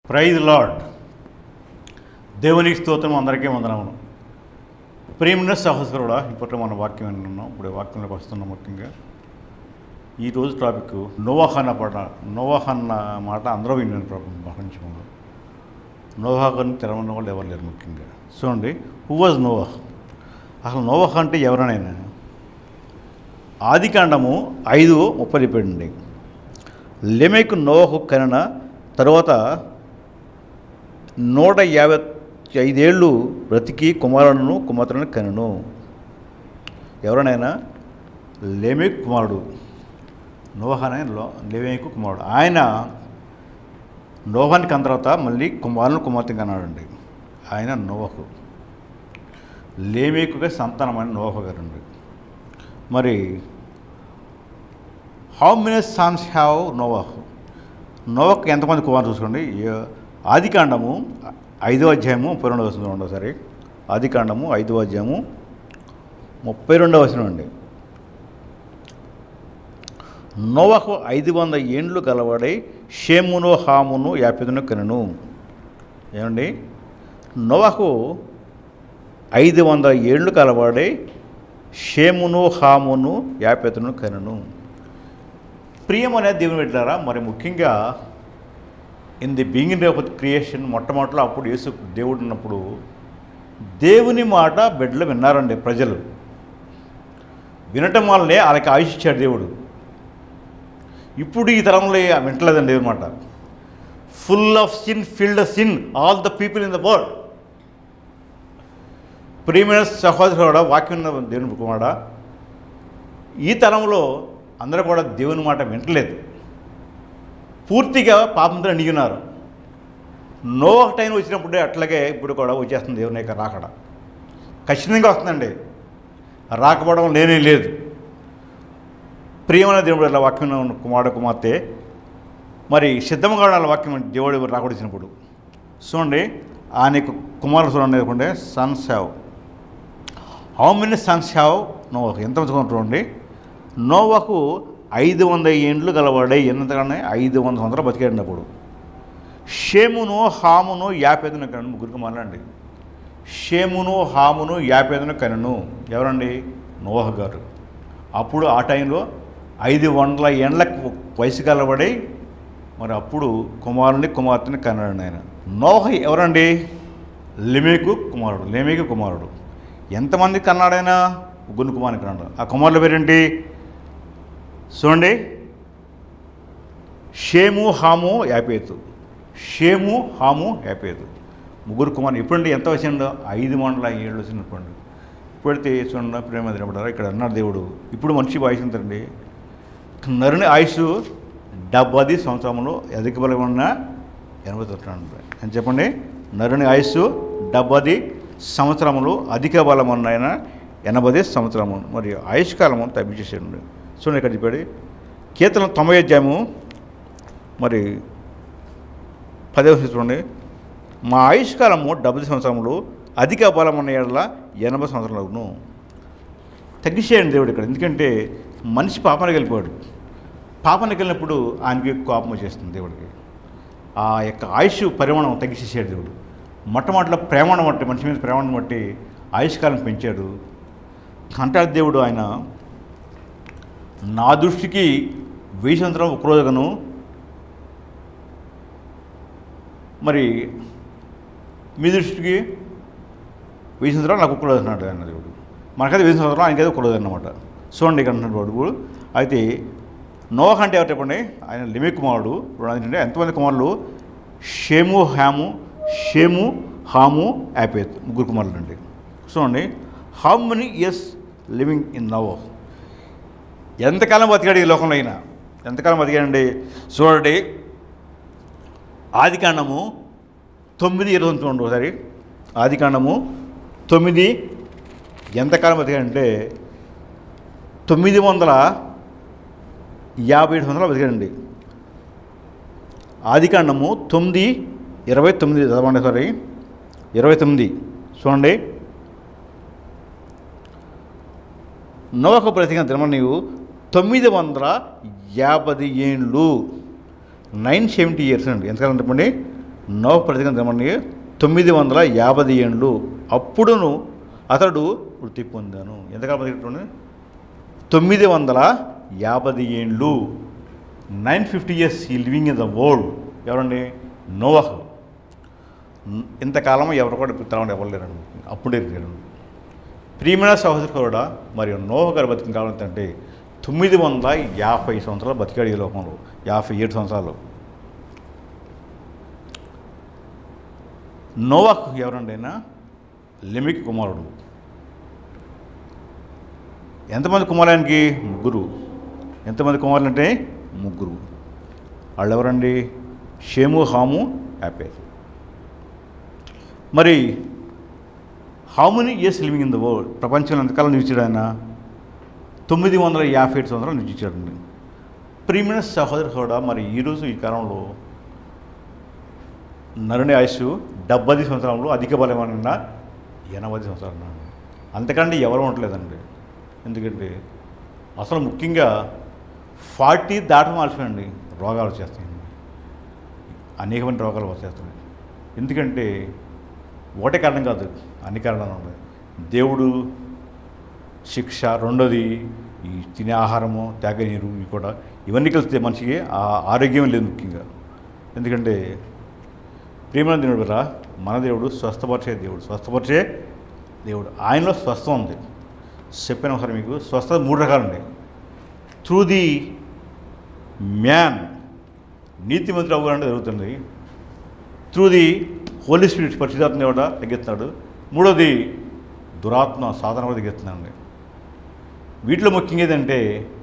Praise lord దేవునికి స్తోత్రం అందరికీ వందనమును ప్రేమిన సహస్రుడా ఇప్పట్లో మన వాక్యం వింటున్నాం ఇప్పుడు వాక్యంలోకి వస్తున్నాం ముఖ్యంగా ఈరోజు టాపిక్ నోవాహ్ అన్న పాట నోవాహ్ అన్న మాట అందరూ విన్నాను ప్రభు ప్రపంచంలో నోవాహ్ అని తెలవని వాళ్ళు ఎవరు లేరు ముఖ్యంగా చూడండి హూ వాజ్ నోవాహ్ అసలు నోవాహ్ అంటే ఎవరనైనా ఆదికాండము ఐదు ముప్పై పెట్టండి లెమెకు నోవహు కనిన తరువాత నూట యాభై ఐదేళ్ళు బ్రతికి కుమారులను కుమార్తెలను కనను ఎవరినైనా లేమెక్ కుమారుడు నోహనే లేమేకు కుమారుడు ఆయన నోహానికి అన్న తర్వాత మళ్ళీ కుమారులను కుమార్తె కన్నాడండి ఆయన నోహకు లేమేకుగా సంతానమైన నోహ గారండి మరి how many sons have Noah Noah ఎంతమంది కుమారులు చూసుకోండి ఏ- ఆదికాండము ఐదో అధ్యాయము ముప్పై రెండవ వచనం ఉండవు సరే ఆదికాండము ఐదో అధ్యాయము ముప్పై రెండవ వచనం అండి నోవహు ఐదు వంద ఏండ్లు గలవాడై షేమును హామును యాపిదును కనను ఏమండి నోవహు ఐదు వంద ఏళ్ళు కలవాడై షేమును హామును యాపెతును కనను ప్రియం అనేది దేవుని పెట్టారా మరి ముఖ్యంగా in the beginning of creation మొట్టమొదటిలో అప్పుడు యేసు దేవుడు ఉన్నప్పుడు దేవుని మాట బిడ్డలు విన్నారండి ప్రజలు వినటం వల్లనే వాళ్ళకి ఆయుష్ ఇచ్చాడు దేవుడు ఇప్పుడు ఈ తరంలో వింటలేదండి దేవుని మాట full of sin filled sin all the people in the world ప్రియమైన సహోదరుడా వాక్యం ఉన్న దేవుని కుమారుడా ఈ తరంలో అందరూ కూడా దేవుని మాట వింటలేదు పూర్తిగా పాపంతో నిగినారు నో టైం వచ్చినప్పుడే అట్లాగే ఇప్పుడు కూడా వచ్చేస్తుంది దేవుని యొక్క రాకడ ఖచ్చితంగా వస్తుందండి రాకపోవడం లేనే లేదు ప్రియమైన దేవుడు అలా వాక్యం ఉన్న కుమారుడు కుమార్తె మరి సిద్ధంగా ఉండాలి వాక్యం దేవుడు రాకూడచ్చినప్పుడు చూడండి ఆయనకు కుమారుడు చూడండి అనుకుంటే sons have how many sons have నోవాకు ఎంత చూడండి నోవాకు ఐదు వంద ఏండ్లు గలవాడే ఎంతగానే ఐదు వంద సంవత్సరాలు బతికాడు అప్పుడు షేమును హామును యాపేదును కనను ముగ్గురు కుమారులండి షేమును హామును యాపేదును కనను ఎవరండి నోహ గారు అప్పుడు ఆ టైంలో ఐదు వందల ఏండ్లకు వయసు కలబడి మరి అప్పుడు కుమారుని కుమార్తెని కన్నాడు ఆయన నోహ ఎవరండి లిమేకు కుమారుడు లేమేకు కుమారుడు ఎంతమంది కన్నాడైనా ముగ్గురు కుమారుని కన్నాడు ఆ కుమారుల పేరేంటి చూడండి షేము హాము యాపేతు షేము హాము యాపేతు ముగ్గురు కుమారులు ఎప్పుడంటే ఎంత వచ్చిందో ఐదు వందల ఏళ్ళు వచ్చినప్పుడు ఇప్పుడైతే చూడండి ప్రేమ తినబడారా ఇక్కడ అన్నాడు దేవుడు ఇప్పుడు మనిషి వయసు ఎంతండి నరుని ఆయుష్ డెబ్బది సంవత్సరంలో అధిక బలం ఉన్న ఎనభై తొట్టాడు అని చెప్పండి నరుని ఆయుష్ డెబ్బది సంవత్సరములు అధిక బలం ఉన్న ఆయన ఎనభై సంవత్సరము మరి ఆయుష్ కాలము తగ్గించేసాడు చూడండి ఇక్కడ చెప్పాడు కీర్తన తొంభై అధ్యాయము మరి పదవ చూడండి మా ఆయుష్ కాలము డెబ్బై సంవత్సరములు అధిక బలం ఉన్న ఏళ్ళ ఎనభై సంవత్సరాలను తగ్గించేయండి దేవుడు ఇక్కడ ఎందుకంటే మనిషి పాపానికి వెళ్ళిపోయాడు పాపానికి వెళ్ళినప్పుడు ఆయనకి కోపం వచ్చేస్తుంది దేవుడికి ఆ యొక్క ఆయుష్ పరిమాణం తగ్గించేసాడు దేవుడు మొట్టమొదటిలో ప్రేమను బట్టి మనిషి మీద ప్రేమను బట్టి ఆయుష్ కాలం పెంచాడు అంటాడు దేవుడు ఆయన నా దృష్టికి వెయ్యి సంవత్సరం ఒక రోజుగాను మరి మీ దృష్టికి వెయ్యి సంవత్సరాలు నాకు ఒక్కరోజు అన్నాడు ఆయన దేవుడు మనకైతే వెయ్యి సంవత్సరాలు ఆయనకైతే ఒక్కరోజు అన్నమాట చూడండి ఇక్కడ అంటున్నాడు వాడు కూడా అయితే నోహ అంటే ఎవరు చెప్పండి ఆయన లిమి కుమారుడు ఇప్పుడు ఏంటంటే ఎంతమంది కుమారులు షేము హ్యాము షేము హాము యాపేత్ ముగ్గురు కుమారులు అండి చూడండి how many years living in now ఎంతకాలం బతికాడు ఈ లోకంలో అయినా ఎంతకాలం బతికాడండి చూడండి ఆదికాండము తొమ్మిది ఇరవై చూడండి ఒకసారి ఆదికాండము తొమ్మిది ఎంతకాలం బతికాడంటే తొమ్మిది వందల యాభై ఏడు వందల బతికాడండి ఆదికాండము తొమ్మిది ఇరవై తొమ్మిది చదవండి సారీ ఇరవై తొమ్మిది చూడండి నోవకు బ్రతికిన దినమ నీవు తొమ్మిది వందల యాభై ఏండ్లు నైన్ సెవెంటీ ఇయర్స్ అండి ఎంతకాలం చెప్పండి నోవ ప్రతిజ్ఞ దినమని తొమ్మిది వందల యాభై ఏండ్లు అప్పుడును అతడు వృత్తి పొందాను ఎంతకాలం బతికేటోడు తొమ్మిది వందల యాభై ఏండ్లు నైన్ ఫిఫ్టీ ఇయర్స్ ఈ లివింగ్ ఇన్ ద వరల్డ్ ఎవరండి నోవహ్ ఇంతకాలం ఎవరు కూడా తర్వాత ఎవరు లేరండి అప్పుడే లేరు ప్రియమైన సహోదరు కూడా మరియు నోహ గారు బతికిన కాలం ఎంత అంటే తొమ్మిది వందల యాభై సంవత్సరాలు బతికాడు ఈ లోకంలో యాభై ఏడు సంవత్సరాలు నోవాకు ఎవరండి అయినా లెమిక్ కుమారుడు ఎంతమంది కుమారానికి ముగ్గురు ఎంతమంది కుమారులు అంటే ముగ్గురు వాళ్ళు ఎవరండి షేము హాము యాపేర్ మరి how many years living in the world ప్రపంచంలో ఎంతకాలం నిలిచాడు ఆయన తొమ్మిది వందల యాభై ఏడు సంవత్సరాలు నిలిచాడండి ప్రియమైన సహోదరు కూడా మరి ఈరోజు ఈ కాలంలో నరుని ఆయుష్ డెబ్బై సంవత్సరంలో అధిక బలమైన ఎనభై సంవత్సరాలు ఉన్నాడు అంతకంటే ఎవరు ఉండలేదండి ఎందుకంటే అసలు ముఖ్యంగా ఫార్టీ దాటం ఆలస్యమండి రోగాలు వచ్చేస్తాయండి అనేకమైన రోగాలు వచ్చేస్తాయి ఎందుకంటే ఒకటే కారణం కాదు అన్ని కారణాలు ఉన్నాయి దేవుడు శిక్ష రెండోది ఈ తినే ఆహారము త్యాగ నీరు ఇవి కూడా ఇవన్నీ కలిస్తే మనిషికి ఆ ఆరోగ్యం లేదు ముఖ్యంగా ఎందుకంటే ప్రేమ దేవుడు కదా మన దేవుడు స్వస్థపరిచే దేవుడు స్వస్థపరిచే దేవుడు ఆయనలో స్వస్థ ఉంది చెప్పిన ఒకసారి మీకు స్వస్థత మూడు రకాలుంది త్రూ ది మ్యాన్ నీతిమంతుడు అవ్వాలంటే జరుగుతుంది త్రూ ది హోలీ స్పిరిట్ పరిశుధాత్మ కూడా తగ్గిస్తున్నాడు మూడోది దురాత్మ సాధన కూడా తగ్గిస్తున్నాడు వీటిలో ముఖ్యంగా ఏదంటే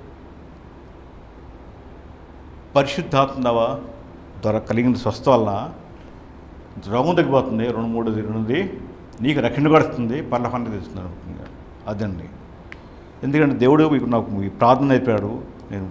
పరిశుద్ధాత్మ ద్వారా కలిగిన స్వస్థ వల్ల రోగం తగ్గిపోతుంది రెండు మూడు రెండుది నీకు రక్షణ కూడా ఇస్తుంది పర్ల పంట తెస్తున్నాను ముఖ్యంగా అదండి ఎందుకంటే దేవుడు ఇప్పుడు నాకు ఈ ప్రార్థన నేర్పాడు నేను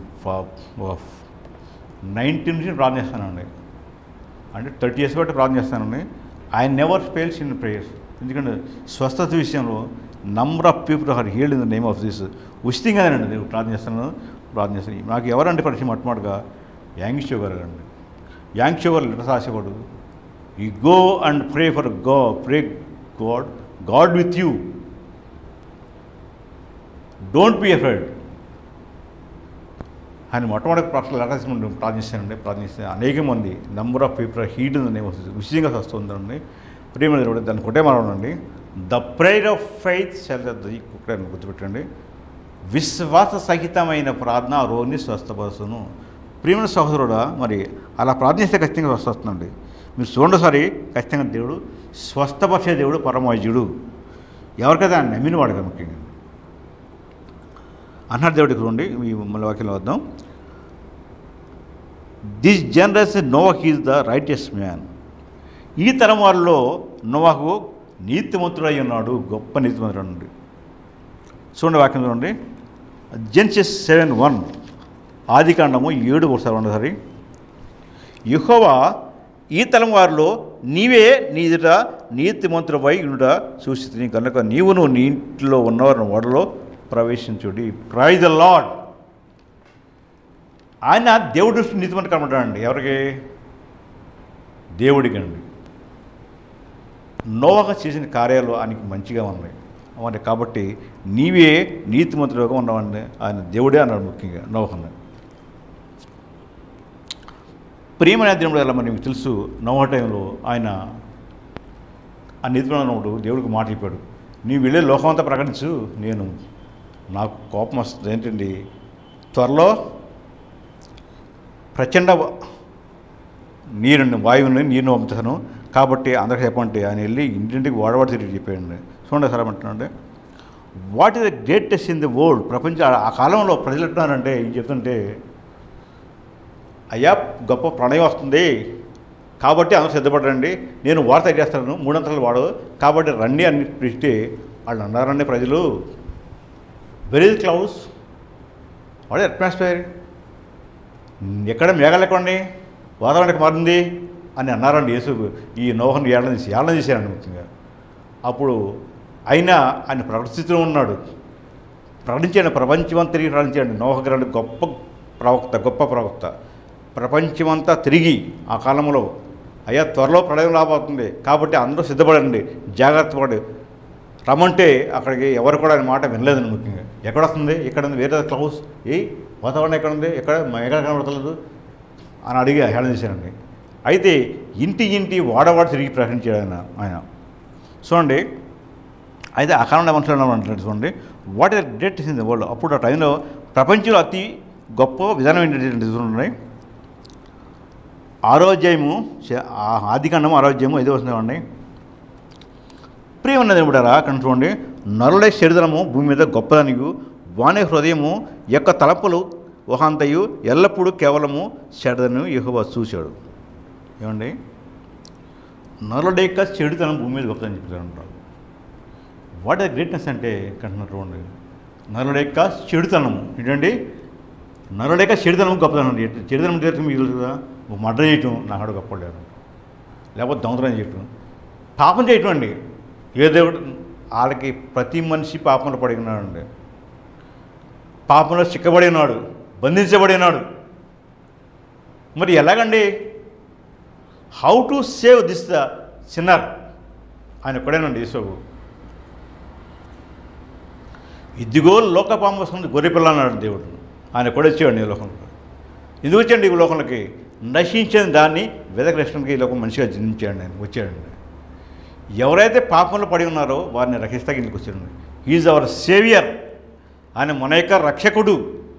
నైన్టీన్ నుంచి ప్రార్థన చేస్తానండి అంటే థర్టీ ఇయర్స్ బట్టి ప్రార్థన చేస్తానండి I never fails in prayers ఎందుకంటే స్వస్థత విషయంలో number of people are healed in the name of this ఉచితంగానండి నేను ప్రార్థన చేస్తాను ప్రార్థన చేస్తాను నాకు ఎవరంటే పరిచయం మొట్టమొదటిగా యాంగ్షో గారు అండి యాంగ్షో గారు లెటర్ రాసేవాడు you go and pray for go pray God God with you don't be afraid ఆయన మొట్టమొదటి ప్రశ్నలు లెటర్స్మెంట్ ప్రార్థిస్తానండి ప్రార్థిస్తే అనేక మంది number of people heat name వస్తుంది విషయంగా వస్తుందండి ప్రేమ దేవుడు దాన్ని ఒకటే మనండి ద ప్రేయర్ ఆఫ్ ఫెయిత్ సెల్ ఒకటే గుర్తుపెట్టండి విశ్వాస సహితమైన ప్రార్థన ఆ రోగిని స్వస్థపరుచును ప్రియమైన సహోదరుడా మరి అలా ప్రార్థిస్తే ఖచ్చితంగా స్వస్థ వస్తుందండి మీరు చూడండి ఒకసారి ఖచ్చితంగా దేవుడు స్వస్థపరిచే దేవుడు పరమవైద్యుడు ఎవరికైతే ఆయన నమ్మిన వాడు కదా ముఖ్యంగా అన్నాడు దేవుడికి చూడండి ఈ మళ్ళీ వాక్యంలో వద్దాం this generous Noah is the rightest man ఈ తరం వారిలో నోవాకు నీతిమంతుడై ఉన్నాడు గొప్ప నీతిమంతుడు అండి చూడండి వాక్యం చూడండి జెన్సిస్ సెవెన్ వన్ ఆది కాండము ఏడు ఒకసారి ఉండసారి యహోవా ఈ తలం వారిలో నీవే నీ ఎదుట నీతిమంతుడపై ఉండ సూచిస్తుంది కనుక నీవును నీ ఇంట్లో ఉన్నవారిని ఓడలో ప్రవేశించుడి ప్రైజ్ ద లాడ్ ఆయన దేవుడి దృష్టి నీతిమంతుడు కనబడ్డాడండి ఎవరికి దేవుడికి అండి నోవక చేసిన కార్యాలు ఆయనకి మంచిగా ఉన్నాయి మరి కాబట్టి నీవే నీతిమంతుడుగా ఉన్నావండి ఆయన దేవుడే అన్నాడు ముఖ్యంగా నోవకన్నాడు ప్రియమైన దేవుడు వల్ల మనకి తెలుసు నోవ టైంలో ఆయన ఆ నీతిలో ఉన్నప్పుడు దేవుడికి మాట చెప్పాడు నీవు వెళ్ళే లోకమంతా ప్రకటించు నేను నాకు కోపం వస్తుంది ఏంటండి త్వరలో ప్రచండ నీరుని వాయువుని నీరుని పంపుతాను కాబట్టి అందరికీ చెప్పండి ఆయన వెళ్ళి ఇంటింటికి వాడవాడు తిరిగి చెప్పాడండి చూడండి సార్ ఏమంటున్నాడు what is the greatest in the world ప్రపంచ ఆ కాలంలో ప్రజలు ఎట్టున్నారంటే ఏం చెప్తుంటే అయ్యా గొప్ప ప్రణయం వస్తుంది కాబట్టి అందరూ సిద్ధపడండి నేను వార్త చేస్తాను మూడంతలు వాడు కాబట్టి రండి అని పిలిస్తే వాళ్ళు అన్నారండి ప్రజలు వెరీ క్లౌడ్స్ వాడే అట్మాస్ఫియర్ ఎక్కడ మేఘాలు ఎక్కండి వాతావరణానికి మారింది అని అన్నారండి యేసు ఈ నోహన్ ఏళ్ళని తీసి ఏళ్ళని తీశారండి ముఖ్యంగా అప్పుడు అయినా ఆయన ప్రవర్తిస్తూ ఉన్నాడు ప్రకటించాడు ప్రపంచమంతా తిరిగి ప్రకటించాడు నోహగ్రహుడు గొప్ప ప్రవక్త గొప్ప ప్రవక్త ప్రపంచమంతా తిరిగి ఆ కాలంలో అయ్యా త్వరలో ప్రళయం రాబోతుంది కాబట్టి అందరూ సిద్ధపడండి జాగ్రత్త పడి రమ్మంటే అక్కడికి ఎవరు కూడా ఆయన మాట వినలేదండి ముఖ్యంగా ఎక్కడ వస్తుంది ఇక్కడ ఉంది వేరే క్లౌస్ ఏ వాతావరణం ఎక్కడ ఉంది ఎక్కడ మ- ఎక్కడ కనబడతలేదు అని అడిగి హేళన చేశారండి అయితే ఇంటి ఇంటి వాడవాడ తిరిగి ప్రకటించాడు ఆయన ఆయన చూడండి అయితే అకాలండ మనుషులు అంటారు చూడండి what is great in the world అప్పుడు ఆ టైంలో ప్రపంచంలో అతి గొప్ప విధానం ఏంటంటే చూడండి ఆరోగ్యము ఆదికాండము ఆరోగ్యము ఇది వస్తుందండి ప్రియం ఉన్నది కూడా అక్కడ చూడండి నరుల శరీరము భూమి మీద గొప్పదనియు వాణి హృదయము యొక్క తలపులు ఒకంతయు ఎల్లప్పుడూ కేవలము చెడదను యెహోవా చూశాడు ఏమండి నరుల యొక్క చెడుతనం భూమి మీద గొప్పదని చెప్తారంటారు వాట్ ఆర్ గ్రేట్నెస్ అంటే కంటున్నారు చూడండి నరుల యొక్క చెడుతనము ఏంటండి నరుల యొక్క చెడుతనం గొప్పతనం అండి చెడుతనం తీర్థం మీకు తెలుసు కదా ఒక మర్డర్ చేయటం నాకు గొప్పలేరు లేకపోతే దొంగతనం చేయటం పాపం చేయటం అండి ఏ దేవుడు వాళ్ళకి ప్రతి మనిషి పాపంలో పడి ఉన్నాడండి పాపంలో చిక్కబడి ఉన్నాడు బంధించబడి ఉన్నాడు మరి ఎలాగండి how to save this the sinner ఆయన ఒక్కడేనండి యేసోవు ఇదిగో లోకపాము వస్తుంది గొర్రెపిల్ల అన్నాడు దేవుడు ఆయన కూడా వచ్చేవాడు ఈ లోకంలో ఎందుకు వచ్చాడు ఈ లోకంలోకి నశించిన దాన్ని వెదకృష్ణకి ఈ లోకం మనిషిగా జన్మించాడు ఆయన వచ్చాడండి ఎవరైతే పాపంలో పడి ఉన్నారో వారిని రక్షిస్తాకి ఇంటికి వచ్చాడు ఈజ్ అవర్ సేవియర్ ఆయన మన యొక్క రక్షకుడు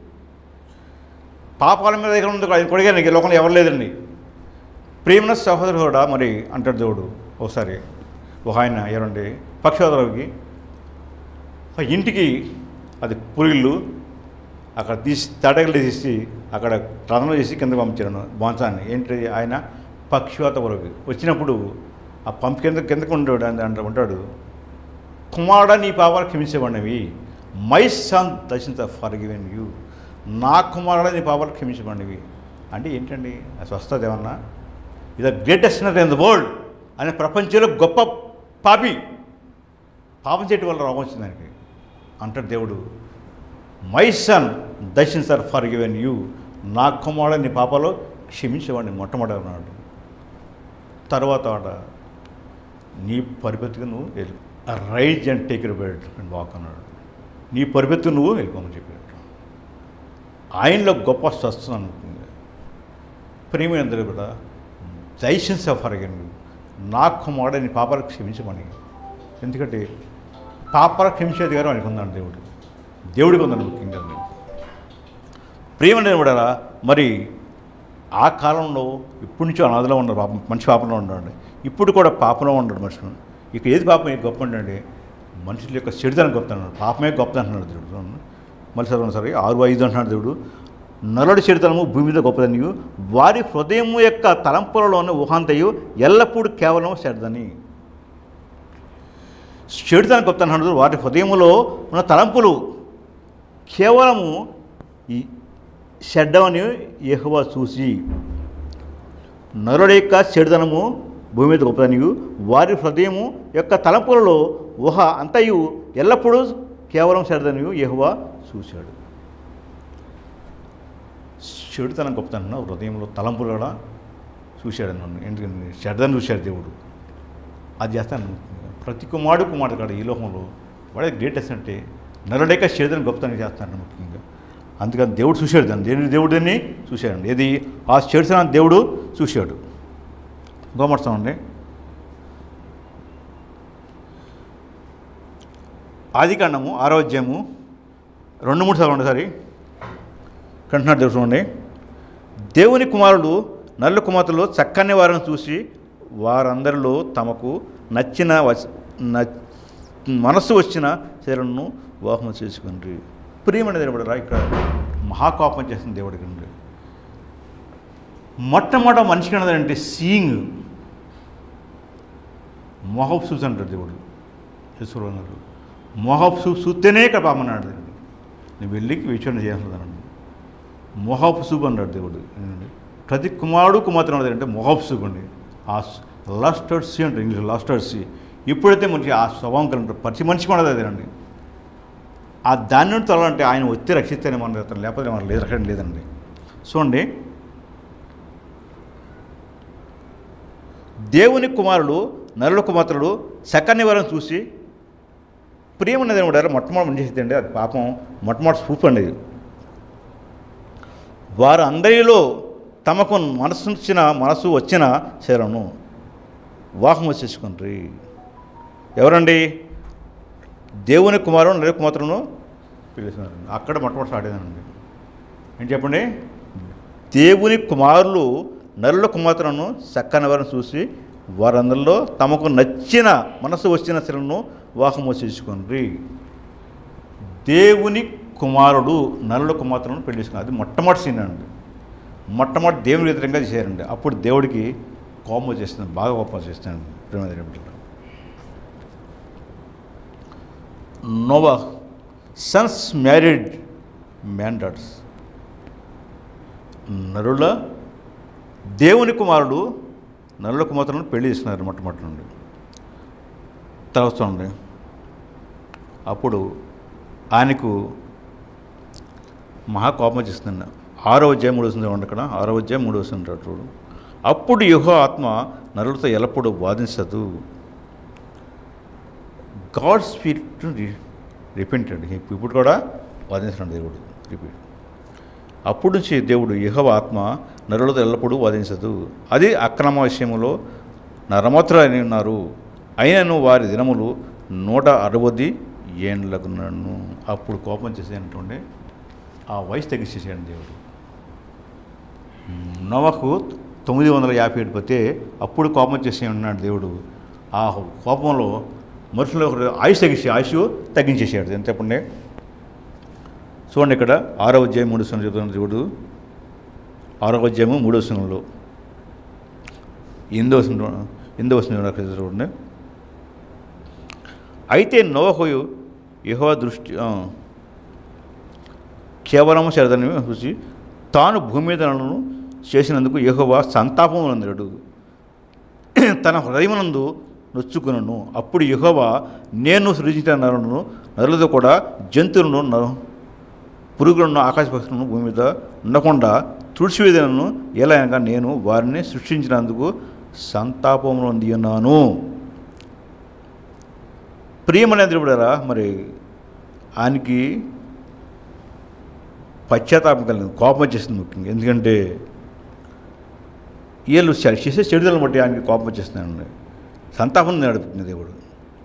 పాపాల మీద దగ్గర ఉంది ఆయన కొడిగా ఈ లోకంలో ఎవరు లేదండి ప్రేమన సహోదరుడు కూడా మరి అంటాడు దేవుడు ఒకసారి ఒక ఆయన ఎవరండి పక్షోదరుడికి ఆ ఇంటికి అది పురుగులు అక్కడ తీసి తడగలు తీసి అక్కడ రథనం చేసి కింద పంపించాను బాన్సాన్ని ఏంటి ఆయన పక్షవాత వరకు వచ్చినప్పుడు ఆ పంపు కింద కిందకు ఉంటాడు అని అంట ఉంటాడు కుమారుడ నీ పాపాలు క్షమించబడినవి మై సన్ దర్శించ ఫర్ గివెన్ యూ నా కుమారుడ నీ పాపాలు క్షమించబడినవి అంటే ఏంటండి ఆ స్వస్థత ఏమన్నా ఇది గ్రేటెస్ట్ ఇన్ ద వరల్డ్ అనే ప్రపంచంలో గొప్ప పాపి పాపం చేయటం వల్ల రోగం వచ్చింది ఆయనకి అంటాడు దేవుడు మై సన్ దర్శన్ సార్ ఫర్ గివెన్ యూ నా కుమారుడు నీ పాపలో క్షమించేవాడిని మొట్టమొదటి అన్నాడు తర్వాత ఆడ నీ పరిపెత్తుకు నువ్వు వెళ్ళి rise and take your bed and walk అన్నాడు నీ పరిపెత్తు నువ్వు వెళ్ళిపోమని చెప్పాడు ఆయనలో గొప్ప స్వస్థత అనుకుంది ప్రేమైనందరూ కూడా దైషన్ సఫర్ అగన్ నా కుమారుడు నీ పాపాలు క్షమించమని ఎందుకంటే పాపాలు క్షమించేది గారు ఆయనకు ఉందండి దేవుడు దేవుడికి ఉందండి ముఖ్యంగా ప్రేమ కూడా మరి ఆ కాలంలో ఇప్పటి నుంచో అనాథలో ఉన్నారు పాపం మనిషి పాపంలో ఉన్నాడు ఇప్పుడు కూడా పాపంలో ఉన్నాడు మనుషులు ఇక ఏది పాపం ఏది గొప్ప అంటే మనుషుల యొక్క చెడుతనం గొప్ప అన్నాడు పాపమే గొప్ప అంటున్నాడు దేవుడు చూడండి. మళ్ళీ చదవండి సరే ఆరు ఐదు అంటున్నాడు దేవుడు నరుడి చెడుతనము భూమి మీద గొప్పదనియు వారి హృదయము యొక్క తలంపులలోని ఊహాంతయు ఎల్లప్పుడూ కేవలం చెడ్దని చెడుతనం గొప్ప అంటున్నాడు వారి హృదయములో ఉన్న తలంపులు కేవలము ఈ చెడ్డమని యెహోవా చూసి నరుడి యొక్క చెడుదనము భూమి మీద గొప్పదనియు వారి హృదయము యొక్క తలంపులలో ఊహ అంతయు ఎల్లప్పుడూ కేవలం చెడ్డదనియు యెహోవా చూశాడు చెడుతనం గొప్పతనం హృదయంలో తలంపులు కూడా చూశాడు నన్ను ఎందుకంటే చెడ్డని చూశాడు దేవుడు అది చేస్తాను ప్రతి కుమారుడు కుమారుడు కాదు ఈ లోకంలో వాడే గ్రేటెస్ట్ అంటే నరుడేక చెడుదని గొప్పతనం చేస్తాను ముఖ్యంగా అందుకని దేవుడు చూశాడు దాన్ని దేవుడి దేవుడిని చూశాడండి ఏది ఆ చెడుతనం దేవుడు చూశాడు గోమర్స్తామండి ఆదికాండము ఆరోగ్యము రెండు మూడు సార్లు ఒకసారి కంటున్నాడు దేవుడు చూడండి దేవుని కుమారుడు నల్ల కుమార్తెలు చక్కని వారిని చూసి వారందరిలో తమకు నచ్చిన వచ- న- మనస్సు వచ్చిన శరీరంను వివాహం చేసుకుని ప్రియమైన దేవుడు రా ఇక్కడ మహాకోపం చేసిన దేవుడికి అండి మొట్టమొదట మనిషికి అంటే సీయింగ్ మొహబ్ చూసి అంటాడు దేవుడు ఈశ్వరు అన్నాడు మొహబ్ చూ చూస్తేనే ఇక్కడ పాపమన్నాడు దేవుడు నువ్వు వెళ్ళి విచారణ చేస్తున్నాను మొహబ్ సూప్ అన్నాడు దేవుడు ఏంటండి ప్రతి కుమారుడు కుమార్తె ఉన్నది అంటే మొహబ్ సూప్ అండి ఆ లాస్టర్డ్ సీ అంటే ఇంగ్లీష్ లాస్టర్డ్ సీ ఇప్పుడైతే మంచి ఆ స్వభావం కలిగి ప్రతి మనిషి మనది అదేనండి ఆ దాని నుండి తొలగాలంటే ఆయన వచ్చి రక్షిస్తేనే మన అతను లేకపోతే మన లేదు రక్షణ లేదండి చూడండి దేవుని కుమారుడు నరుల కుమార్తెలు చక్కని వారిని చూసి ప్రియమన్నది ఏమంటారు మొట్టమొదటి చేసేది అండి అది పాపం మొట్టమొదటి స్ఫూప్ అండి ఇది. వారు అందరిలో తమకు మనసు వచ్చిన మనసు వచ్చిన శరణు వివాహం వచ్చేసుకుంటారు ఎవరండి దేవుని కుమారుడు నరి కుమార్తెను పిలుస్తున్నారు అక్కడ మొట్టమొదటి స్టార్ట్ అయిందండి ఏంటి చెప్పండి దేవుని కుమారులు నరుల కుమార్తెలను చక్కని వారిని చూసి వారందరిలో తమకు నచ్చిన మనసు వచ్చిన శిలను వివాహం వచ్చేసుకుండ్రి దేవుని కుమారుడు నరుల కుమార్తెలను పెళ్లి చేసుకున్నారు అది మొట్టమొదటి సీన్ అండి మొట్టమొదటి దేవుని వ్యతిరేకంగా చేశారండి అప్పుడు దేవుడికి కోపం వచ్చేస్తుంది బాగా కోపం వచ్చేస్తుంది ప్రేమ దేవుడిలో నోవా సన్స్ మ్యారీడ్ మ్యాండర్స్ నరుల దేవుని కుమారుడు నరుల కుమార్తెలను పెళ్లి చేస్తున్నారు మొట్టమొదటి నుండి తర్వాత చూడండి అప్పుడు ఆయనకు మహా కోపం వచ్చేస్తుంది ఆరో అధ్యాయం మూడు వస్తుంది చూడండి ఇక్కడ ఆరో అధ్యాయం మూడు వస్తుంది చూడు అప్పుడు యుహో ఆత్మ నరులతో ఎల్లప్పుడూ వాదించదు గాడ్ స్పిరిట్ రిపెంటెడ్ ఇప్పుడు కూడా వాదించండి దేవుడు రిపీట్ అప్పుడు నుంచి దేవుడు యెహోవా ఆత్మ నరులతో ఎల్లప్పుడూ వాదించదు అది అక్రమ విషయములో నరమతులని ఉన్నారు అయినను వారి దినములు నూట అరవది ఏండ్లకున్నాను అప్పుడు కోపం చేసేటంటే ఆ వయసు తగ్గించేసాడు దేవుడు నవకు తొమ్మిది వందల యాభై ఏడు పోతే అప్పుడు కోపం చేసే ఉన్నాడు దేవుడు ఆ కోపంలో మనుషులు ఆయుష్ తగ్గించి ఆయుష్ తగ్గించేసాడు ఎంత చెప్పండి చూడండి ఇక్కడ ఆరో అధ్యాయం మూడు వచనం చెబుతున్న దేవుడు ఆరో అధ్యాయము మూడో వచనంలో ఎనిమిదో వచనం ఎనిమిదో వచనం అక్కడ చూడండి అయితే నోహయు యహో దృష్టి ఆ, కేవలం శరదని చూసి తాను భూమి మీద నరులను చేసినందుకు యెహోవా సంతాపం నందడు తన హృదయమునందు నొచ్చుకునను అప్పుడు యెహోవా నేను సృజించిన నరులను నరులతో కూడా జంతువులను నరు- పురుగులను ఆకాశ పక్షులను భూమి మీద ఉండకుండా తుడిచివేదనను ఎలా అనగా నేను వారిని సృష్టించినందుకు సంతాపంలో ఉన్నాను ప్రియమనేది కూడా మరి ఆయనకి పశ్చాత్తాపం కలిగింది కోపం వచ్చేసింది ముఖ్యంగా ఎందుకంటే వీళ్ళు చె- చేసే చెడుదలను బట్టి ఆయనకి కోపం వచ్చేస్తున్నాయండి సంతాపం నడుపుతుంది దేవుడు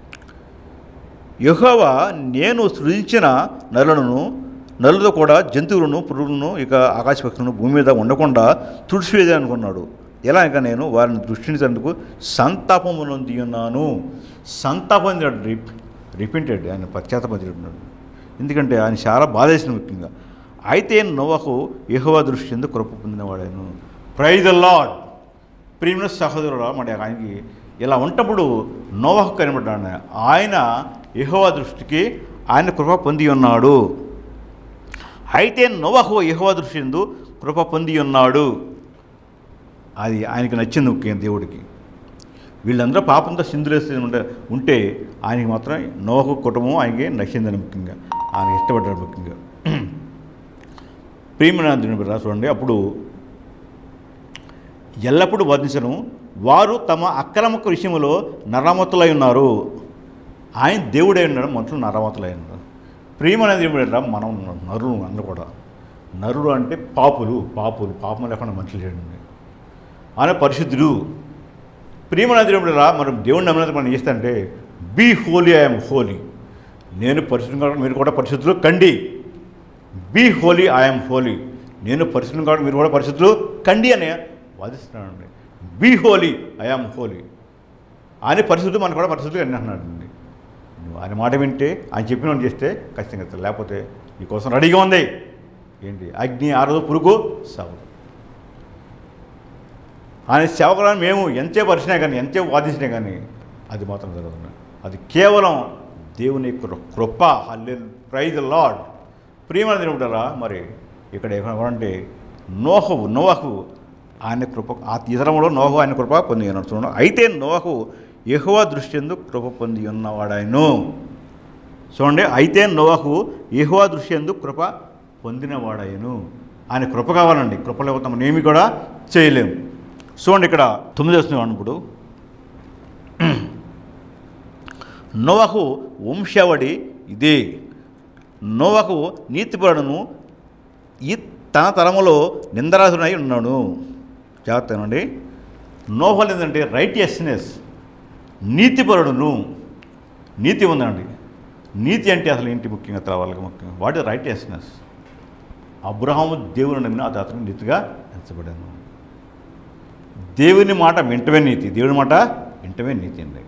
యెహోవా నేను సృజించిన నరులను నరులతో కూడా జంతువులను పురుగులను ఇక ఆకాశ పక్షులను భూమి మీద ఉండకుండా తుడిచివేదే అనుకున్నాడు ఎలా ఇక నేను వారిని దృష్టించేందుకు సంతాపము నొంది ఉన్నాను సంతాపం రిప్ రిపీటెడ్ ఆయన పశ్చాత్తాపడుతున్నాడు ఎందుకంటే ఆయన చాలా బాధేసిన ముఖ్యంగా అయితే నోవహు యెహోవా దృష్టి ఎందుకు కృప పొందినవాడాను ప్రైజ్ ద లాడ్ ప్రియమైన సహోదరుడు మరి ఆయనకి ఇలా ఉంటప్పుడు నోవహు కనబడ్డాడు ఆయన యెహోవా దృష్టికి ఆయన కృప పొంది ఉన్నాడు అయితే నోవహు యెహోవా దృష్టి ఎందు కృప పొంది ఉన్నాడు అది ఆయనకి నచ్చింది ముఖ్యం దేవుడికి వీళ్ళందరూ పాపంతో సింధులేసి ఉంటే ఉంటే ఆయనకి మాత్రం నోవహు కుటుంబం ఆయనకి నచ్చిందని ముఖ్యంగా ఆయన ఇష్టపడ్డాడు ముఖ్యంగా ప్రియమనాథుని చూడండి అప్పుడు ఎల్లప్పుడూ వర్ధించను వారు తమ అక్రమక విషయంలో నరమతులై ఉన్నారు ఆయన దేవుడై ఉన్నాడు మనుషులు నరమతులై ఉన్నారు ప్రేమ అనేది ఏమిటంటే మనం నరులు అందరూ కూడా నరుడు అంటే పాపులు పాపులు పాపం లేకుండా మనుషులు చేయండి ఆయన పరిశుద్ధుడు ప్రేమ అనేది ఏమిటరా మనం దేవుడిని నమ్మినందుకు మనం చేస్తాంటే బీ హోలీ ఐఎమ్ హోలీ నేను పరిశుద్ధం కాబట్టి మీరు కూడా పరిశుద్ధులు కండి బీ హోలీ ఐఎమ్ హోలీ నేను పరిశుద్ధం కాబట్టి మీరు కూడా పరిశుద్ధులు కండి అని వాదిస్తున్నానండి బీ హోలీ ఐఆమ్ హోలీ ఆయన పరిశుద్ధులు మనం కూడా పరిశుద్ధులు అని అంటున్నాడండి నువ్వు ఆయన మాట వింటే ఆయన చెప్పిన చేస్తే ఖచ్చితంగా ఇస్తారు. లేకపోతే నీకోసం రెడీగా ఉంది ఏంటి అగ్ని ఆరదు పురుగు సాగు ఆయన సేవకులను మేము ఎంతే పరిచినా కానీ ఎంతే వాదించినా కానీ అది మాత్రం జరుగుతుంది అది కేవలం దేవుని కృ- కృప హల్లే ప్రైజ్ లాడ్ ప్రియమైన దేవుడరా మరి ఇక్కడ ఏమంటే నోహు నోహు ఆయన కృప ఆ ఇతరంలో నోహు ఆయన కృప పొంది ఉన్నాడు చూడండి అయితే నోహు యెహోవా దృష్టి ఎందుకు కృప పొంది ఉన్నవాడాయను చూడండి అయితే నోహు యెహోవా దృష్టి ఎందుకు కృప పొందినవాడాయను ఆయన కృప కావాలండి కృప లేకపోతే మనం ఏమి కూడా చేయలేము చూడండి ఇక్కడ తొమ్మిది వస్తున్నాం ఇప్పుడు నోవహు వంశావళి ఇదే నోవహు నీతిపరుడును ఈ తన తరములో నిందరాసుడై ఉన్నాడు జాగ్రత్త అండి నోహల్ ఏంటంటే రైటియస్నెస్ నీతిపరుడును నీతి ఉందండి నీతి అంటే అసలు ఏంటి ముఖ్యంగా తెలవాలి ముఖ్యంగా వాట్ ఇస్ రైటియస్నెస్ అబ్రహాము దేవుని నమ్మిన అది అతను నీతిగా ఎంచబడాను దేవుని మాట వింటమే నీతి దేవుని మాట వింటమే నీతి అండి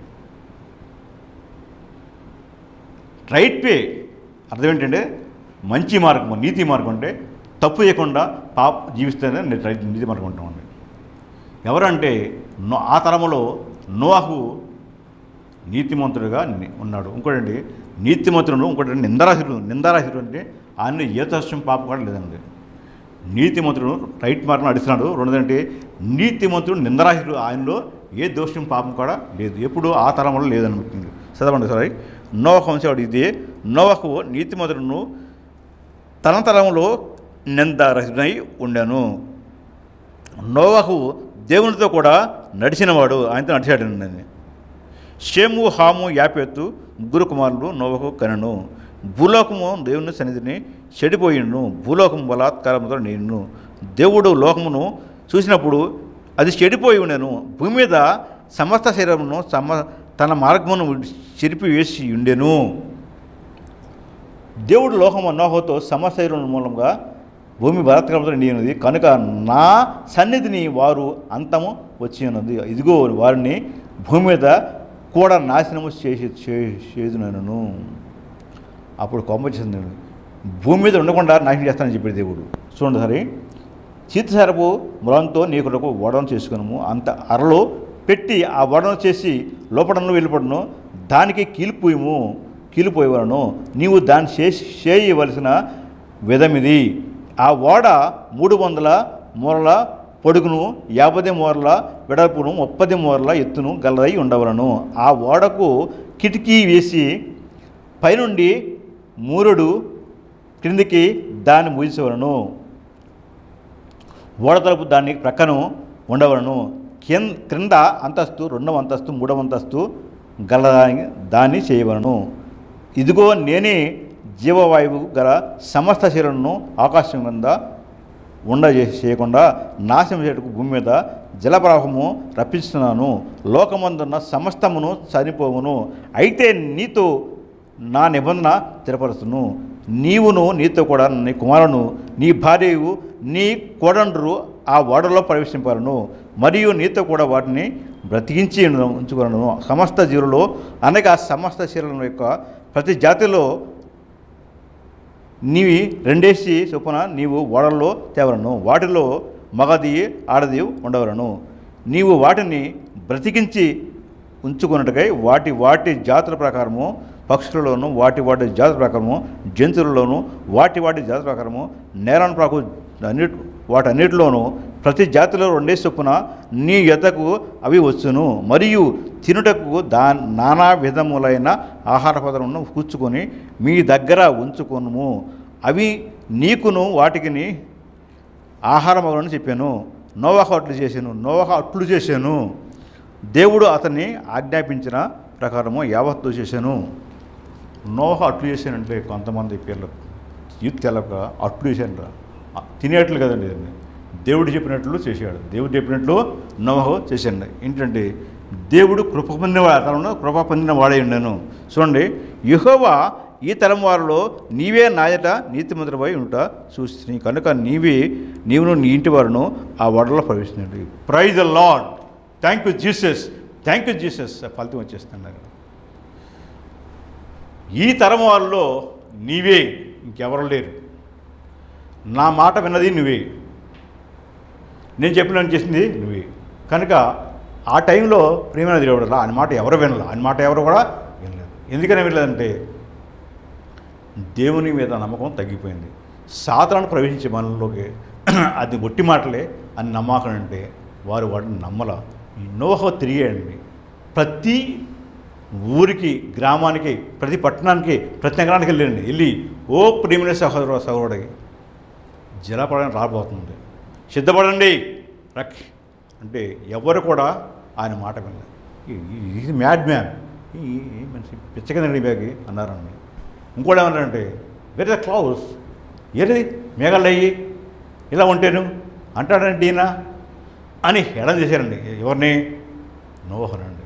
రైట్ వే అర్థం ఏంటంటే మంచి మార్గం నీతి మార్గం అంటే తప్పు చేయకుండా పాప జీవిస్తేనే ని- రైట్ నీతి మార్గం ఉంటామండి ఎవరంటే నో ఆ తరములో నోహు నీతిమంతుడుగా ని- ఉన్నాడు ఇంకోటండి నీతిమంతుడు ఇంకోటి నిందరాశుడు నిందరాశుడు అంటే ఆయన ఏ దోషం పాపం కూడా లేదండి నీతిమంతుడు రైట్ మార్గం నడుస్తున్నాడు రెండోదంటే నీతిమంతుడు నిందరాశుడు ఆయనలో ఏ దోషం పాపం కూడా లేదు ఎప్పుడు ఆ తరంలో లేదని ముఖ్యంగా చదవండి సారీ నోవహ వంశవాడు ఇది నోవహు నీతిమంతుడును తన తరంలో నిందారహితుడై ఉండాను నోవహు దేవునితో కూడా నడిచినవాడు ఆయనతో నడిచాడండి షేము హాము యాపెత్తు ముగ్గురు కుమారులు నోవహు కనను భూలోకము దేవుని సన్నిధిని చెడిపోయిండు భూలోకము బలాత్కారంతో నేను దేవుడు లోకమును చూసినప్పుడు అది చెడిపోయి ఉండెను భూమి మీద సమస్త శరీరమును సమ తన మార్గమును చెరిపి వేసి ఉండెను దేవుడు లోకము నోహతో సమస్త శరీరం మూలంగా భూమి బలాత్కారంతో నిండినది కనుక నా సన్నిధిని వారు అంతము వచ్చి ఉన్నది ఇదిగో వారిని భూమి మీద కూడా నాశనము చేసి చేదునను అప్పుడు కొమ్మ చెందాడు భూమి మీద ఉండకుండా నాశనం చేస్తానని చెప్పాడు దేవుడు చూడండి సరే చీతసరపు ములంతో నీ కొరకు వడను చేసుకున్నాము అంత అరలో పెట్టి ఆ వడను చేసి లోపడను వెళ్ళిపడను దానికి కీలిపోయము కీలిపోయేవాలను నీవు దాన్ని చేసి చేయవలసిన విధమిది ఆ ఓడ మూడు వందల మూరల పొడుగును యాభై మూరల వెడల్పును ముప్పది మూరల ఎత్తును గలదై ఉండవలను ఆ ఓడకు కిటికీ వేసి పైనుండి మూరుడు క్రిందికి దాన్ని ముగించవలను ఓడ తలుపు దాని ప్రక్కను ఉండవలను కింద క్రింద అంతస్తు రెండవ అంతస్తు మూడవ అంతస్తు గలదాని దాన్ని చేయవలను ఇదిగో నేనే జీవవాయువు గల సమస్త శరీరంను ఆకాశం కింద ఉండ చేయకుండా నాశనం చేయటకు భూమి మీద జలప్రవాహము రప్పిస్తున్నాను లోకమందున్న సమస్తమును చనిపోవును అయితే నీతో నా నిబంధన స్థిరపరుస్తును నీవును నీతో కూడా నీ కుమారును నీ భార్యయు నీ కోడండ్రు ఆ ఓడలో ప్రవేశింపాలను మరియు నీతో కూడా వాటిని బ్రతికించి ఉంచుకోలను సమస్త జీవులలో అనగా సమస్త శరీరం యొక్క ప్రతి జాతిలో నీవి రెండేసి చొప్పున నీవు ఓడల్లో తేవలను వాటిలో మగది ఆడది ఉండవలను నీవు వాటిని బ్రతికించి ఉంచుకున్నట్టుకై వాటి వాటి జాతుల ప్రకారము పక్షులలోను వాటి వాటి జాతుల ప్రకారము జంతువులలోను వాటి వాటి జాతుల ప్రకారము నేలను ప్రాకు అన్నిటి వాటన్నిటిలోనూ ప్రతి జాతిలో రెండే చొప్పున నీ యొద్దకు అవి వచ్చును మరియు తినుటకు దా నానా విధములైన ఆహార పదార్థములను కూర్చుకొని మీ దగ్గర ఉంచుకొనుము అవి నీకును వాటికిని ఆహారమగునని చెప్పాను నోవాహ అట్లు చేశాను నోవాహ అట్లు చేశాను దేవుడు అతన్ని ఆజ్ఞాపించిన ప్రకారము యావత్తు చేశాను నోహ అట్లు చేశానంటే కొంతమంది పిల్లలు యూత్ తెలక అట్లు చేశాను తినేట్లు కదండి ఇదండి. దేవుడు చెప్పినట్లు చేశాడు దేవుడు చెప్పినట్లు నోహ చేశాడు ఏంటంటే దేవుడు కృప పొందిన తరంలో కృప పొందిన వాడై ఉన్నాను చూడండి యెహోవా ఈ తరం వారిలో నీవే నాయట నీతిమంతులపై ఉంట చూసి కనుక నీవే నీవును నీ ఇంటి వారును ఆ వడలో ప్రవేశించండి praise the lord thank you Jesus thank you Jesus ఫలితం వచ్చేస్తున్నారు ఈ తరం వాళ్ళలో నీవే ఇంకెవరు లేరు నా మాట విన్నది నువ్వే నేను చెప్పిన చేసింది నువ్వే కనుక ఆ టైంలో ప్రేమైన దేవుడు ఆయన మాట ఎవరు వినరు ఆయన మాట ఎవరు కూడా వినలేదు ఎందుకని వినలేదంటే దేవుని మీద నమ్మకం తగ్గిపోయింది సాధారణ ప్రవేశించే మనలోకి అది ఒట్టి మాటలే అని నమ్మకం అంటే వారు వాటిని నమ్మల ఈ నోహ తిరిగేయండి ప్రతి ఊరికి గ్రామానికి ప్రతి పట్టణానికి ప్రతి నగరానికి వెళ్ళండి వెళ్ళి ఓ ప్రేమిన సహోదరు సహోదరుడికి జలపడని రాబోతుంది సిద్ధపడండి రక్ అంటే ఎవరు కూడా ఆయన మాట వినలేదు ఇది మ్యాడ్ మ్యాన్ ఈ ఈ మనిషి పిచ్చకదండి బ్యాగి అన్నారండి ఇంకోటి ఏమన్నారంటే వెరీ ద క్లౌడ్స్ ఏది మేఘాలు అయ్యి ఇలా ఉంటేను అంటాడండి ఈయన అని ఎడం చేశారండి ఎవరిని నోహనండి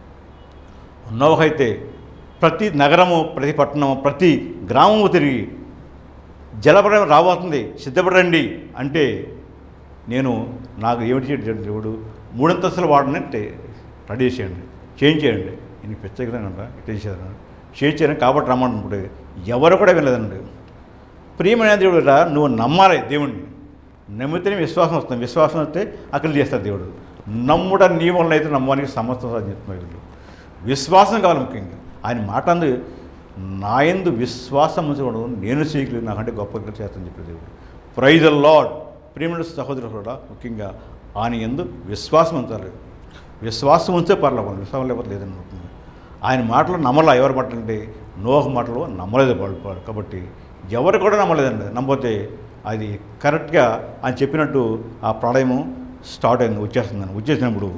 నోహ అయితే ప్రతి నగరము ప్రతి పట్టణము ప్రతి గ్రామము తిరిగి జలపడం రాబోతుంది సిద్ధపడండి అంటే నేను నాకు ఏమిటి చేయడం దేవుడు మూడంతస్తుల వాడిని రెడీ చేసేయండి చేంజ్ చేయండి నేను పిచ్చగలనంట ఇట్లా చేసేదాన్ని చేంజ్ చేయను కాబట్టి రమ్మంటున్నప్పుడు ఎవరు కూడా వెళ్ళదండి ప్రియమైన దేవుడు రా నువ్వు నమ్మాలి దేవుణ్ణి నమ్మితేనే విశ్వాసం వస్తుంది విశ్వాసం వస్తే అక్కడ చేస్తాడు దేవుడు నమ్ముడ నీ వలన అయితే నమ్మడానికి సమస్తం అని చెప్తున్నారు వీళ్ళు విశ్వాసం కావాలి ముఖ్యంగా ఆయన మాట అందు నా ఎందు విశ్వాసం ఉంచడం నేను చేయగలిగి నాకంటే గొప్ప చేస్తాను చెప్పే దేవుడు ప్రైజ్ లాడ్ ప్రియమైన సహోదరుడు కూడా ముఖ్యంగా ఆయన ఎందు విశ్వాసం ఉంచాలి విశ్వాసం ఉంచే పర్లేదు విశ్వాసం లేకపోతే లేదని అనుకుంటుంది ఆయన మాటలు నమ్మలా ఎవరి మాటలు అంటే నోహ మాటలు నమ్మలేదు వాళ్ళు వాళ్ళు. కాబట్టి ఎవరు కూడా నమ్మలేదండి నమ్మపోతే అది కరెక్ట్గా ఆయన చెప్పినట్టు ఆ ప్రళయము స్టార్ట్ అయింది వచ్చేస్తుందని వచ్చేసినప్పుడు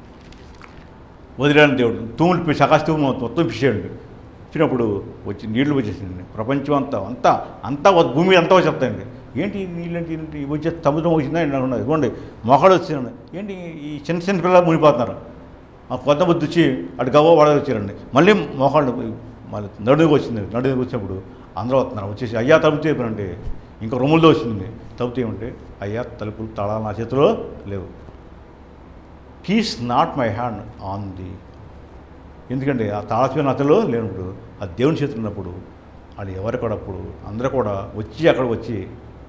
వదిలేని దేవుడు తూములు పి- సకాశ తూము మొత్తం పిచ్చేయండి వచ్చినప్పుడు వచ్చి నీళ్లు వచ్చేసింది ప్రపంచం అంతా అంతా అంతా వ- భూమి అంతా వచ్చేస్తాయండి ఏంటి ఈ నీళ్ళు ఏంటి ఏంటి ఇవి వచ్చే సముద్రం వచ్చిందా అనుకున్నది ఇదిగోండి మొక్కలు వచ్చిందండి ఏంటి ఈ చిన్న చిన్న పిల్లలు మునిపోతున్నారు ఆ కొత్త బుద్ధి వచ్చి అటు గవ్వ వాడ వచ్చారండి మళ్ళీ మొహాళ్ళు మళ్ళీ నడుగు వచ్చింది నడుగు వచ్చినప్పుడు అందరూ వస్తున్నారు వచ్చేసి అయ్యా తలుపు చెప్పారంటే ఇంకా రొమ్ములతో వచ్చింది తలుపు ఏమంటే అయ్యా తలుపులు తాళాలు నా చేతిలో లేవు keys not my hand on the ఎందుకంటే ఆ తాళస్వీన అతలో లేనప్పుడు ఆ దేవుని చేతులు ఉన్నప్పుడు వాళ్ళు ఎవరు కూడా అప్పుడు అందరూ కూడా వచ్చి అక్కడ వచ్చి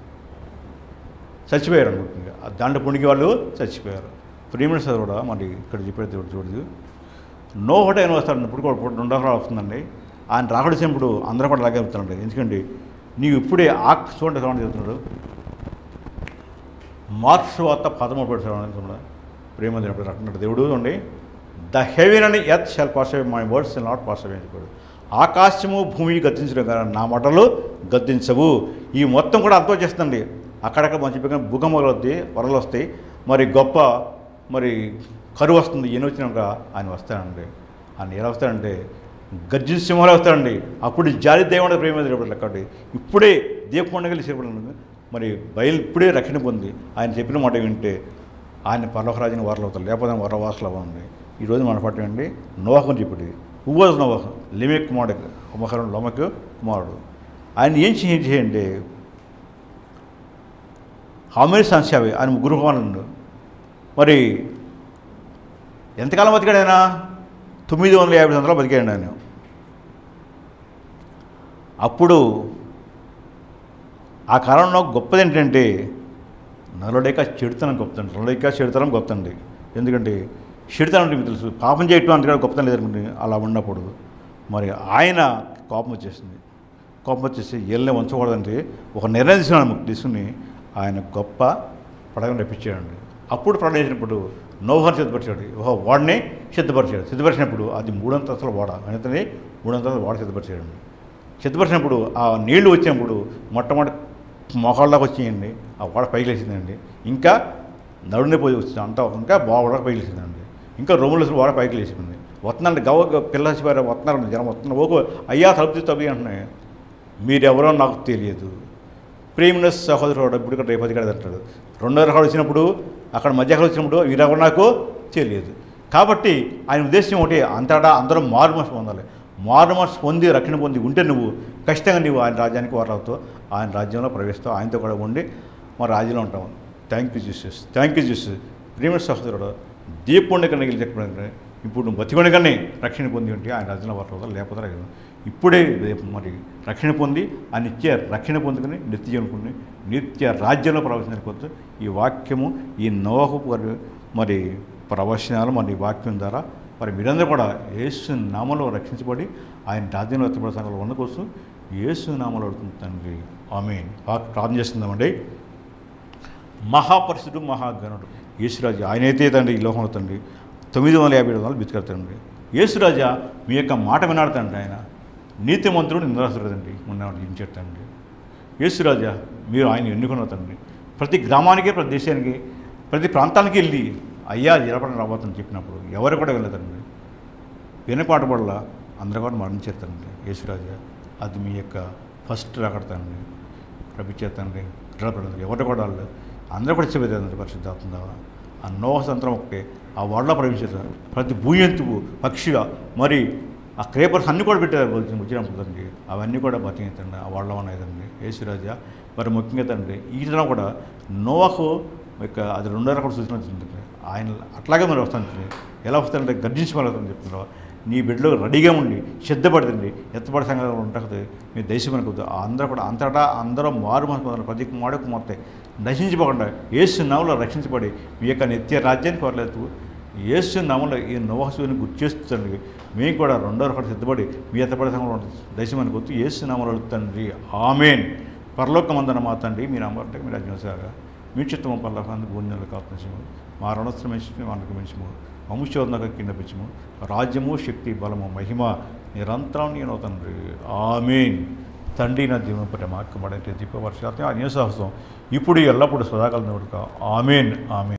చచ్చిపోయారు అనుకుంటుంది ఆ దాంట్లో పుణికి వాళ్ళు చచ్చిపోయారు ప్రియమైన సార్ కూడా మరి ఇక్కడ చెప్పాడు దేవుడు చూడదు నో ఒకటే ఆయన వస్తాడు ఇప్పుడు కూడా ఇప్పుడు రెండో ఒకటి వస్తుందండి ఆయన రాకడిసినప్పుడు అందరూ కూడా అలాగే చెప్తారండి ఎందుకంటే నీవు ఇప్పుడే ఆక్ చూడండి చూడండి చెప్తున్నాడు మార్క్స్ వార్త పదమూడు పెడతాడు ప్రేమ దేవుడు అంటున్నాడు దేవుడు అండి ద హెవెన్ అని earth shall pass away my words not pass away అని చెప్పాడు ఆకాశము భూమి గద్దించడం కదా నా మాటలు గద్దించవు ఈ మొత్తం కూడా అర్థం చేస్తుంది అక్కడక్కడ మంచి చెప్పిన భూకంపాలు వస్తాయి వరలు వస్తాయి మరి గొప్ప మరి కరువు వస్తుంది ఈయన వచ్చినాక ఆయన వస్తాడండి ఆయన ఎలా వస్తాడంటే గర్జించి సింహాలు వస్తాడండి అప్పుడు జాలి దేవుడు ప్రేమ దేవుడు కాబట్టి ఇప్పుడే దీపకొండగలి చేపడండి మరి బయలు ఇప్పుడే రక్షణ పొంది ఆయన చెప్పిన మాట వింటే ఆయన పర్లోకరాజుని వారలు అవుతారు లేకపోతే ఆయన వరవాసులు అవ్వండి ఈరోజు మన పట్టం అండి నోహం చెప్పి ఉవ్వజ నోహం లిమే కుమారుడు కుమహరం లోమకు కుమారుడు ఆయన ఏం చేయండి హామీ సంక్షేవి ఆయన ముగ్గురు కుమారుడు మరి ఎంతకాలం బతికాడు ఆయన తొమ్మిది వందల యాభై సంవత్సరాలు బతికాడు ఆయన అప్పుడు ఆ కాలంలో గొప్పది ఏంటంటే నలుడేక చెడుతనం గొప్పదండి నలుడేక చెడుతనం గొప్పదండి ఎందుకంటే చెడుతనం అంటే మీకు తెలుసు పాపం చేయటం అంతగా గొప్పతనం లేదనుకోండి అలా ఉన్నప్పుడు మరి ఆయన కోపం వచ్చేసింది కోపం వచ్చేసి ఏళ్ళని ఉంచకూడదంటే ఒక నిర్ణయం తీసుకున్నాడు తీసుకుని ఆయన గొప్ప పడగను రప్పించాడండి అప్పుడు ప్రళయం చేసినప్పుడు నోహర్ సిద్ధపరిచాడు ఓహో వాడిని సిద్ధపరిచాడు సిద్ధపరిచినప్పుడు అది మూడంతస్తుల వాడ అందుకని మూడంతస్తుల వాడ సిద్ధపరిచాడండి సిద్ధపరిచినప్పుడు ఆ నీళ్లు వచ్చినప్పుడు మొట్టమొదటి మొహాల్లోకి వచ్చేయండి ఆ వాడ పైకి లేచిందండి ఇంకా నడునే పోయి వచ్చింది అంతా ఇంకా బాగా పైకి లేచిందండి ఇంకా రొమ్ములు వాడ పైకి లేచింది వస్తున్నాండి గవ పిల్ల చచ్చిపోయారు వస్తున్నారు జనం వస్తున్నారు ఓకో అయ్యా తలుపు తవ్వి అంటున్నాయి మీరెవరో నాకు తెలియదు ప్రేమిన సహోదరుడు ఇప్పుడు ఇక్కడ రేపతి కాదు అంటాడు రెండో రకాలు వచ్చినప్పుడు అక్కడ మధ్యకాలు వచ్చినప్పుడు వీరెవరు నాకు తెలియదు కాబట్టి ఆయన ఉద్దేశం ఒకటి అంతటా అందరూ మారు మనసు పొందాలి మారు మనసు పొంది రక్షణ పొంది ఉంటే నువ్వు ఖచ్చితంగా నువ్వు ఆయన రాజ్యానికి వారవుతావు ఆయన రాజ్యంలో ప్రవేశిస్తావు ఆయనతో కూడా ఉండి మా రాజ్యంలో ఉంటావు thank you Jesus thank you Jesus ప్రేమ సహోదరుడు దీపుండి కన్నా చెప్పడానికి ఇప్పుడు నువ్వు బతికొండి కానీ రక్షణ పొంది ఉంటే ఆయన రాజ్యంలో వారవుతావు లేకపోతే రాదు. ఇప్పుడే రేపు మరి రక్షణ పొంది ఆ నిత్య రక్షణ పొందుకుని నిత్య జీవనుకుని నిత్య రాజ్యంలో ప్రవేశించిన కొత్త ఈ వాక్యము ఈ నోహపు గారి మరి ప్రవచనాలు మరి ఈ వాక్యం ద్వారా మరి మీరందరూ కూడా యేసు నామలో రక్షించబడి ఆయన రాజ్యంలో ఎత్తబడే సంఘంలో ఉన్న కోసం యేసు నామలో అడుగుతుంది తండ్రి ఆమె ప్రార్థన చేస్తుందామండి మహాపరిశుడు మహాగణుడు యేసురాజు ఆయనైతే తండ్రి ఈ లోకంలో తండ్రి తొమ్మిది వందల యాభై ఏడు వందలు బిచ్చుకెళ్తాడండి యేసురాజా మీ యొక్క మాట వినాడుతండి ఆయన నీతిమంతుడు నిందాసుడండి ఉన్నాడు ఏం చెప్తాండి యేసురాజా మీరు ఆయన ఎన్నుకున్న తండ్రి ప్రతి గ్రామానికి ప్రతి దేశానికి ప్రతి ప్రాంతానికి వెళ్ళి అయ్యా జలపడం రాబోతుందని చెప్పినప్పుడు ఎవరు కూడా వెళ్ళదండి వినపాట వల్ల అందరూ కూడా మరణించారు తండ్రి యేసురాజా అది మీ యొక్క ఫస్ట్ రాకడ తండ్రి రపించే తండ్రి తండ్రి ఎవరి కూడా వాళ్ళు అందరూ కూడా చెప్పేది తండ్రి పరిశుద్ధాత్మ ఆ నోహ సంత్రం ఒకటే ఆ వడలో ప్రవేశించారు ప్రతి భూయంతువు పక్షిగా మరి ఆ క్రేపర్స్ అన్నీ కూడా పెట్టారు వచ్చినప్పుడు తండ్రి అవన్నీ కూడా బతికితండి ఆ వాళ్ళ ఉన్నాయండి యేసురాజా మరి ముఖ్యంగా తండ్రి ఈ దినం కూడా నోవాకు యొక్క అది రెండో కూడా సూచన వచ్చింది ఆయన అట్లాగే మరి వస్తాను ఎలా వస్తానంటే గర్జించి మరి వస్తాను చెప్తున్నారు నీ బిడ్డలో రెడీగా ఉండి సిద్ధపడుతుంది ఎత్తపడి సంఘం ఉంటుంది మీ దేశం అనుకుంది అందరూ కూడా అంతటా అందరూ మారు మనసు ప్రతి మాడకు మొత్తం నశించిపోకుండా ఏసు నవలో రక్షించబడి మీ యొక్క నిత్య రాజ్యానికి కోరలేదు ఏసు నవలో ఈ నవహసుని గుర్తు చేస్తుంది మేము కూడా రెండో ఒకటి సిద్ధపడి మీ ఎత్తపడి సంఘంలో దేశం అనుకోవచ్చు ఏసు నవలో తండ్రి ఆమెన్ పరలోకమందన మా తండ్రి మీరు అమ్మటే మీరు అజ్ఞసాగా మీ చిత్తము పల్లకందు భూన్యులు కాపించము మా రుణశ్రమించి మనకు మించము వంశోన్నక కింద పెంచము రాజ్యము శక్తి బలము మహిమ నిరంతరం నేను తండ్రి ఆమెన్ తండ్రి నా దీవెన పట్ల మాక్కబడే దీప వర్షాత్మ అన్యసాహసం ఇప్పుడు ఎల్లప్పుడు సదాకాలం ఆమెన్ ఆమెన్